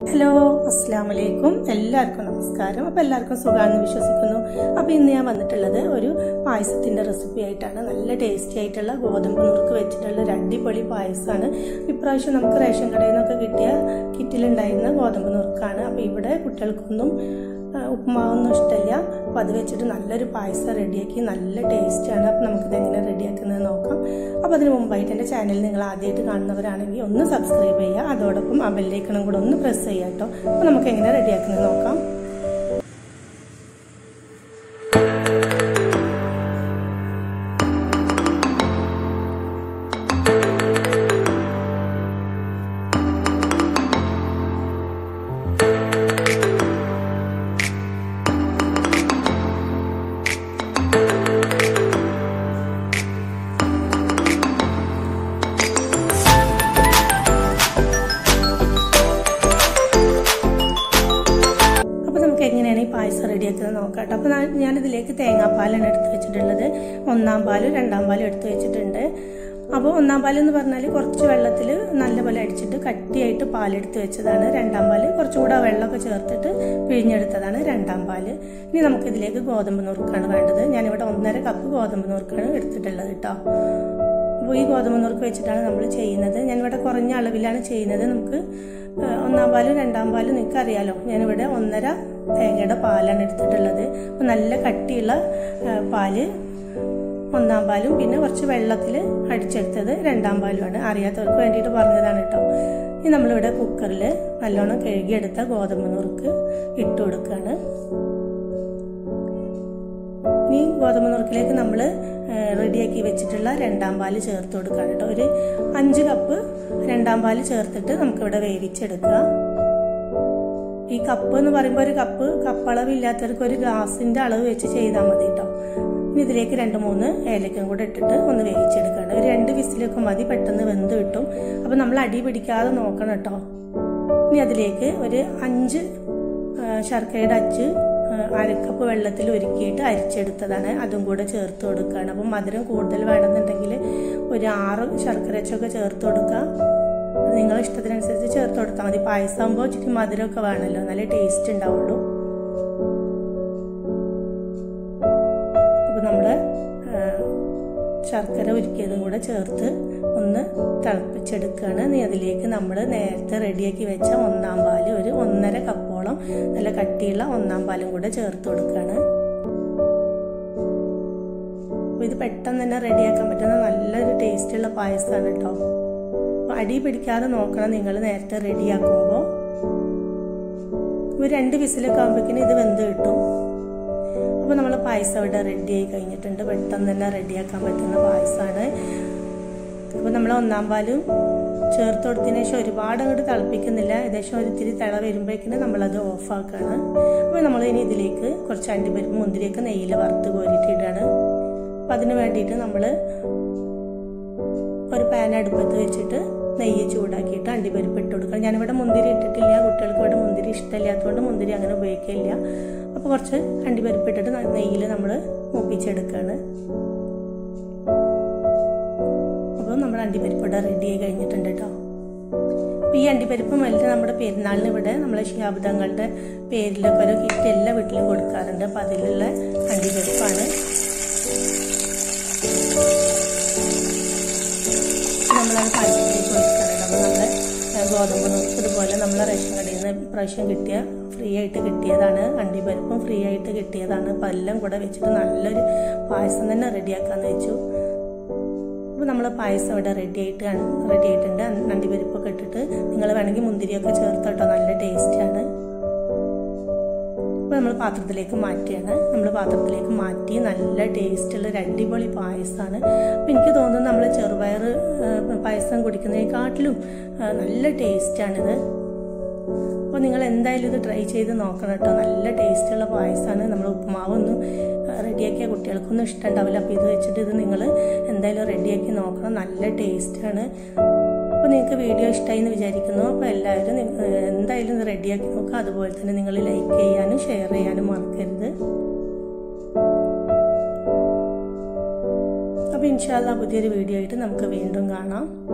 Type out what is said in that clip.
hello അസ്സാം വലൈക്കും എല്ലാവർക്കും നമസ്കാരം അപ്പോൾ എല്ലാവർക്കും സുഖമാണെന്ന് വിശ്വസിക്കുന്നു അപ്പോൾ ഇന്ന് ഞാൻ വന്നിട്ടുള്ളത് ഒരു പായസത്തിൻ്റെ റെസിപ്പി ആയിട്ടാണ് നല്ല ടേസ്റ്റി ആയിട്ടുള്ള ഗോതമ്പ് നുറുക്ക് വെച്ചിട്ടുള്ള ഒരു അടിപൊളി പായസമാണ് ഇപ്രാവശ്യം നമുക്ക് റേഷൻ കടയിൽ നിന്നൊക്കെ കിട്ടിയ കിറ്റിലുണ്ടായിരുന്ന ഗോതമ്പ് നുറുക്കാണ് അപ്പോൾ ഇവിടെ കുട്ടികൾക്കൊന്നും ആ, ഉപ്പുമാവൊന്നും ഇഷ്ടമില്ല അപ്പോൾ അത് വെച്ചിട്ട് നല്ലൊരു പായസം റെഡിയാക്കി നല്ല ടേസ്റ്റാണ് അപ്പോൾ നമുക്കിത് എങ്ങനെ റെഡിയാക്കുന്നത് നോക്കാം അപ്പോൾ അതിന് മുമ്പായിട്ട് എൻ്റെ ചാനൽ നിങ്ങൾ ആദ്യമായിട്ട് കാണുന്നവരാണെങ്കിൽ ഒന്ന് സബ്സ്ക്രൈബ് ചെയ്യുക അതോടൊപ്പം ആ ബെല്ലൈക്കണം കൂടെ ഒന്ന് പ്രസ് ചെയ്യുക കേട്ടോ അപ്പോൾ നമുക്ക് എങ്ങനെ റെഡിയാക്കുന്നത് നോക്കാം അപ്പോൾ നമുക്ക് എങ്ങനെയാണ് ഈ പായസം റെഡിയാക്കുന്നത് നോക്കാം കേട്ടോ അപ്പോൾ ഞാൻ- ഞാനിതിലേക്ക് തേങ്ങാപ്പാലാണ് എടുത്ത് വെച്ചിട്ടുള്ളത് ഒന്നാം പാലും രണ്ടാം പാലും എടുത്ത് വെച്ചിട്ടുണ്ട് അപ്പോൾ ഒന്നാം പാൽ എന്ന് പറഞ്ഞാൽ കുറച്ച് വെള്ളത്തിൽ നല്ലപോലെ അടിച്ചിട്ട് കട്ടിയായിട്ട് പാലെടുത്ത് വെച്ചതാണ് രണ്ടാം പാല് കുറച്ചുകൂടെ വെള്ളമൊക്കെ ചേർത്തിട്ട് പിഴിഞ്ഞെടുത്തതാണ് രണ്ടാം പാല് ഇനി നമുക്കിതിലേക്ക് ഗോതമ്പ് നുറുക്കാണ് വേണ്ടത് ഞാനിവിടെ ഒന്നര കപ്പ് ഗോതമ്പ് നുറുക്കാണ് എടുത്തിട്ടുള്ളത് കേട്ടോ അപ്പോൾ ഈ ഗോതമ്പ് നുറുക്ക് വെച്ചിട്ടാണ് നമ്മൾ ചെയ്യുന്നത് ഞാനിവിടെ കുറഞ്ഞ അളവിലാണ് ചെയ്യുന്നത് നമുക്ക് ഏഹ്, ഒന്നാം പാലും രണ്ടാം പാലും നിങ്ങൾക്ക് അറിയാലോ ഞാനിവിടെ ഒന്നര തേങ്ങയുടെ പാലാണ് എടുത്തിട്ടുള്ളത് അപ്പോൾ നല്ല കട്ടിയുള്ള ഏഹ്, പാല് ഒന്നാം പാലും പിന്നെ കുറച്ച് വെള്ളത്തിൽ അടിച്ചെടുത്തത് രണ്ടാം പാലുമാണ് അറിയാത്തവർക്ക് വേണ്ടിയിട്ട് പറഞ്ഞതാണ് കേട്ടോ ഇനി നമ്മളിവിടെ കുക്കറിൽ നല്ലോണം കഴുകിയെടുത്ത ഗോതമ്പ് നുറുക്ക് ഇട്ട് കൊടുക്കുകയാണ് ഇനി ഗോതമ്പ് നുറുക്കിലേക്ക് നമ്മൾ റെഡിയാക്കി വെച്ചിട്ടുള്ള രണ്ടാം പാല് ചേർത്ത് കൊടുക്കുകയാണ് കേട്ടോ ഒരു അഞ്ച് കപ്പ് രണ്ടാം പാല് ചേർത്തിട്ട് നമുക്കിവിടെ വേവിച്ചെടുക്കുക ഈ കപ്പ് എന്ന് പറയുമ്പോൾ ഒരു കപ്പ് കപ്പളവ് ഇല്ലാത്തവർക്ക് ഒരു ഗ്ലാസിന്റെ അളവ് വെച്ച് ചെയ്താൽ മതി കേട്ടോ ഇനി ഇതിലേക്ക് രണ്ട് മൂന്ന് ഏലക്കും കൂടെ ഇട്ടിട്ട് ഒന്ന് വേവിച്ചെടുക്കുകയാണ് ഒരു രണ്ട് വിസിലൊക്കെ മതി പെട്ടെന്ന് വെന്ത് കിട്ടും അപ്പം നമ്മൾ അടി പിടിക്കാതെ നോക്കണം കേട്ടോ ഇനി അതിലേക്ക് ഒരു അഞ്ച് ആ, ശർക്കരയുടെ അച്ച് ആ, അരക്കപ്പ് വെള്ളത്തിൽ ഒരുക്കിയിട്ട് അരിച്ചെടുത്തതാണ് അതും കൂടെ ചേർത്ത് കൊടുക്കുകയാണ് അപ്പം മധുരം കൂടുതൽ വേണമെന്നുണ്ടെങ്കിൽ ഒരു ആറ് ശർക്കര അച്ചൊക്കെ ചേർത്ത് കൊടുക്കുക അത് നിങ്ങളുടെ ഇഷ്ടത്തിനനുസരിച്ച് ചേർത്ത് കൊടുത്താൽ മതി പായസമാകുമ്പോൾ ഇച്ചിരി മധുരമൊക്കെ വേണമല്ലോ നല്ല ടേസ്റ്റ് ഉണ്ടാവുള്ളൂ അപ്പോൾ നമ്മൾ ശർക്കര ഉരുക്കിയതും കൂടെ ചേർത്ത് ഒന്ന് തിളപ്പിച്ചെടുക്കുകയാണ് ഇനി അതിലേക്ക് നമ്മൾ നേരത്തെ റെഡിയാക്കി വെച്ച ഒന്നാം പാല് ഒരു ഒന്നര കപ്പോളം നല്ല കട്ടിയുള്ള ഒന്നാം പാലും കൂടെ ചേർത്ത് കൊടുക്കുകയാണ് അപ്പോൾ ഇത് പെട്ടെന്ന് തന്നെ റെഡിയാക്കാൻ പറ്റുന്ന നല്ലൊരു ടേസ്റ്റുള്ള പായസമാണ് കേട്ടോ അപ്പോൾ അടി പിടിക്കാതെ നോക്കണം നിങ്ങൾ നേരത്തെ റെഡിയാക്കുമ്പോൾ ഒരു രണ്ട് വിസിലൊക്കെ ആകുമ്പോഴേക്കിനും ഇത് വെന്ത് കിട്ടും അപ്പോൾ നമ്മൾ പായസം ഇവിടെ റെഡി ആയി കഴിഞ്ഞിട്ടുണ്ട് പെട്ടെന്ന് തന്നെ റെഡിയാക്കാൻ പറ്റുന്ന പായസമാണ് അപ്പോൾ നമ്മൾ ഒന്നാം പാലും ചേർത്ത് കൊടുത്തതിന് ശേഷം ഒരുപാട് അങ്ങോട്ട് തിളപ്പിക്കുന്നില്ല ഏകദേശം ഒരു ഇത്തിരി തിള വരുമ്പോഴേക്കിനും നമ്മളത് ഓഫാക്കുകയാണ് അപ്പോൾ നമ്മൾ ഇനി ഇതിലേക്ക് കുറച്ച് അണ്ടിപ്പരിപ്പ് മുന്തിരിയൊക്കെ നെയ്യിൽ വറുത്ത് കോരിയിട്ട് ഇടുകയാണ് അപ്പോൾ അതിന് വേണ്ടിയിട്ട് നമ്മൾ ഒരു പാൻ അടുപ്പത്ത് വെച്ചിട്ട് നെയ്യ് ചൂടാക്കിയിട്ട് അണ്ടിപ്പരിപ്പ് ഇട്ട് കൊടുക്കണം ഞാനിവിടെ മുന്തിരി ഇട്ടിട്ടില്ല കുട്ടികൾക്ക് ഇവിടെ മുന്തിരി ഇഷ്ടമില്ലാത്തതുകൊണ്ട് മുന്തിരി അങ്ങനെ ഉപയോഗിക്കില്ല അപ്പോൾ കുറച്ച് അണ്ടിപ്പരിപ്പ് ഇട്ടിട്ട് നെയ്യിൽ നമ്മൾ മൂപ്പിച്ചെടുക്കുകയാണ് അപ്പോൾ നമ്മുടെ അണ്ടിപ്പരിപ്പ് ഇവിടെ റെഡി ആയി കഴിഞ്ഞിട്ടുണ്ട് കേട്ടോ അപ്പോൾ ഈ അണ്ടിപ്പരിപ്പ് മെല്ലെ നമ്മുടെ പെരുന്നാളിന് ഇവിടെ നമ്മളെ ശിഹാബുദങ്ങളുടെ പേരിലൊക്കെ ഒരു കിറ്റ് എല്ലാ വീട്ടിലും കൊടുക്കാറുണ്ട് അപ്പോൾ അതിലുള്ള അണ്ടിപ്പരിപ്പാണ് നമ്മളത് പായസത്തിലേക്ക് ഒഴിക്കണം അപ്പോൾ നമ്മൾ ഗോതമ്പ് നുറുക്ക് ഇതുപോലെ നമ്മൾ റേഷൻ കടയിൽ നിന്ന് പ്രാവശ്യം കിട്ടിയ ഫ്രീ ആയിട്ട് കിട്ടിയതാണ് അണ്ടിപ്പരിപ്പും ഫ്രീ ആയിട്ട് കിട്ടിയതാണ് അപ്പോൾ എല്ലാം കൂടെ വെച്ചിട്ട് നല്ലൊരു പായസം തന്നെ റെഡിയാക്കാന്ന് വെച്ചു അപ്പോൾ നമ്മൾ പായസം ഇവിടെ റെഡി ആയിട്ട് റെഡി ആയിട്ടുണ്ട് അണ്ടിപ്പരിപ്പൊക്കെ ഇട്ടിട്ട് നിങ്ങൾ വേണമെങ്കിൽ മുന്തിരിയൊക്കെ ചേർത്തോട്ടോ നല്ല ടേസ്റ്റാണ് അപ്പോൾ നമ്മൾ പാത്രത്തിലേക്ക് മാറ്റിയാണ് നമ്മൾ പാത്രത്തിലേക്ക് മാറ്റി നല്ല ടേസ്റ്റുള്ള ഒരു അടിപൊളി പായസമാണ് അപ്പോൾ എനിക്ക് തോന്നുന്നു നമ്മൾ ചെറുപയർ ആ, പായസം കുടിക്കുന്നതിനെക്കാട്ടിലും ആ, നല്ല ടേസ്റ്റാണിത് അപ്പോൾ നിങ്ങൾ എന്തായാലും ഇത് ട്രൈ ചെയ്ത് നോക്കണം കേട്ടോ നല്ല ടേസ്റ്റുള്ള പായസമാണ് നമ്മൾ ഉപ്പുമാവൊന്നും റെഡിയാക്കിയ കുട്ടികൾക്കൊന്നും ഇഷ്ടമുണ്ടാവില്ല അപ്പോൾ ഇത് വെച്ചിട്ട് ഇത് നിങ്ങൾ എന്തായാലും റെഡിയാക്കി നോക്കണം നല്ല ടേസ്റ്റാണ് അപ്പോൾ നിങ്ങൾക്ക് വീഡിയോ ഇഷ്ടമായി എന്ന് വിചാരിക്കുന്നു അപ്പോൾ എല്ലാവരും നിങ്ങ- എന്തായാലും ഇത് റെഡിയാക്കി നോക്കുക അതുപോലെ തന്നെ നിങ്ങൾ ലൈക്ക് ചെയ്യാനും ഷെയർ ചെയ്യാനും മറക്കരുത് അപ്പോൾ ഇൻഷാല്ല പുതിയൊരു വീഡിയോ ആയിട്ട് നമുക്ക് വീണ്ടും കാണാം